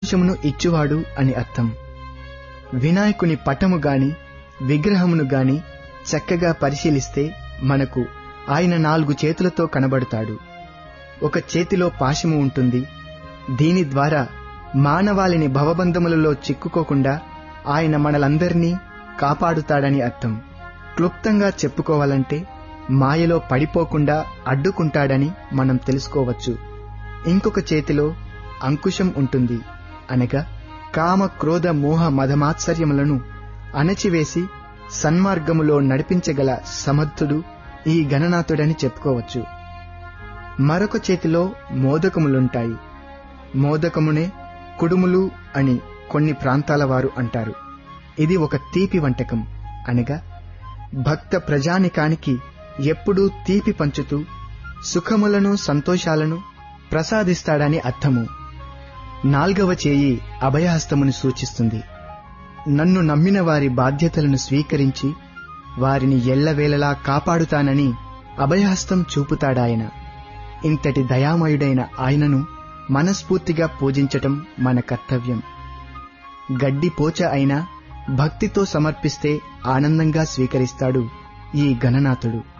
సంతోషమును ఇచ్చువాడు అని అర్థం వినాయకుని పటము గాని విగ్రహమును గాని చక్కగా పరిశీలిస్తే మనకు ఆయన నాలుగు చేతులతో కనబడతాడు ఒక చేతిలో పాశము ఉంటుంది దీని ద్వారా మానవాళిని భవబంధములలో చిక్కుకోకుండా ఆయన మనలందరినీ కాపాడుతాడని అర్థం క్లుప్తంగా చెప్పుకోవాలంటే మాయలో పడిపోకుండా అడ్డుకుంటాడని మనం తెలుసుకోవచ్చు ఇంకొక చేతిలో అంకుశం ఉంటుంది అనగా కామ క్రోధ మోహ మదమాత్సర్యములను అణచివేసి సన్మార్గములో నడిపించగల సమర్థుడు ఈ గణనాథుడని చెప్పుకోవచ్చు మరొక చేతిలో మోదకములుంటాయి మోదకమునే కుడుములు అని కొన్ని ప్రాంతాల వారు అంటారు ఇది ఒక తీపి వంటకం అనగా భక్త ప్రజానికానికి ఎప్పుడూ తీపి పంచుతూ సుఖములను సంతోషాలను ప్రసాదిస్తాడని అర్థము నాల్గవ చేయి అభయహస్తమును సూచిస్తుంది నన్ను నమ్మిన వారి బాధ్యతలను స్వీకరించి వారిని ఎల్లవేళలా కాపాడుతానని అభయహస్తం చూపుతాడాయన ఇంతటి దయామయుడైన ఆయనను మనస్ఫూర్తిగా పూజించటం మన కర్తవ్యం గడ్డి పోచ అయినా భక్తితో సమర్పిస్తే ఆనందంగా స్వీకరిస్తాడు ఈ గణనాథుడు